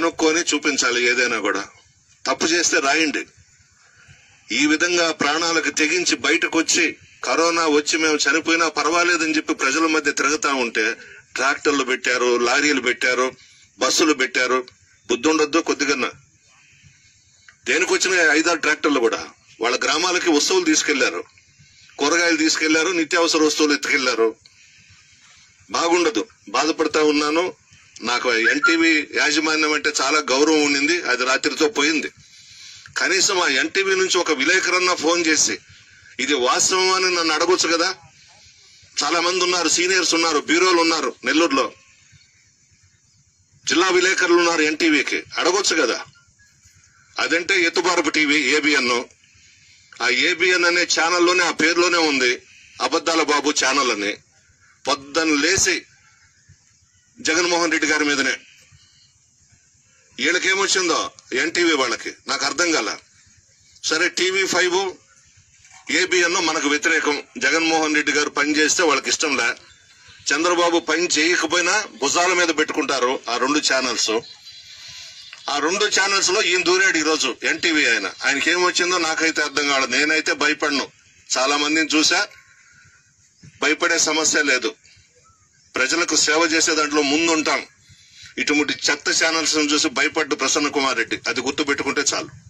కనుక్కొని చూపించాలి ఏదైనా కూడా తప్పు చేస్తే రాయండి ఈ విధంగా ప్రాణాలకు తెగించి బయటకు వచ్చి కరోనా వచ్చి మేము చనిపోయినా పర్వాలేదని చెప్పి ప్రజల మధ్య తిరుగుతా ఉంటే ట్రాక్టర్లు పెట్టారు లారీలు పెట్టారు బస్సులు పెట్టారు బుద్ధుండొద్దు కొద్దిగా దేనికి వచ్చిన ఐదారు ట్రాక్టర్లు కూడా వాళ్ళ గ్రామాలకి వస్తువులు తీసుకెళ్లారు కూరగాయలు తీసుకెళ్లారు నిత్యావసర వస్తువులు ఎత్తుకెళ్లారు బాగుండదు బాధపడతా ఉన్నాను నాకు ఎన్టీవీ యాజమాన్యం అంటే చాలా గౌరవం ఉండింది అది రాత్రితో పోయింది కనీసం ఆ ఎన్టీవీ నుంచి ఒక విలేకరన్న ఫోన్ చేసి ఇది వాస్తవం అని నన్ను అడగొచ్చు కదా చాలా మంది ఉన్నారు సీనియర్స్ ఉన్నారు బ్యూరోలు ఉన్నారు నెల్లూరులో జిల్లా విలేకరులు ఉన్నారు ఎన్టీవీకి అడగొచ్చు కదా అదంటే ఎత్తుబారపు టీవీ ఏబిఎన్ ఆ ఏబిఎన్ అనే ఛానల్లోనే ఆ పేరులోనే ఉంది అబద్దాల బాబు ఛానల్ అని పొద్దున్న లేచి జగన్మోహన్ రెడ్డి గారి మీదనే వీళ్ళకేమొచ్చిందో ఎన్టీవీ వాళ్ళకి నాకు అర్థం కాల సరే టీవీ ఫైవ్ ఏబిఎన్ మనకు వ్యతిరేకం జగన్మోహన్ రెడ్డి గారు పని చేస్తే వాళ్ళకి ఇష్టంలే చంద్రబాబు పని చేయకపోయినా భుజాల మీద పెట్టుకుంటారు ఆ రెండు ఛానల్స్ ఆ రెండు ఛానల్స్ లో ఈయన దూరాడు ఈరోజు ఎన్టీవీ ఆయన ఆయనకి ఏమొచ్చిందో నాకైతే అర్థం కాలేదు నేనైతే భయపడను చాలా మందిని చూసా భయపడే సమస్య లేదు ప్రజలకు సేవ చేసే దాంట్లో ముందుంటాం ఇటువంటి చెత్త ఛానల్స్ చూసి భయపడ్డు ప్రసన్న కుమార్ రెడ్డి అది గుర్తు పెట్టుకుంటే చాలు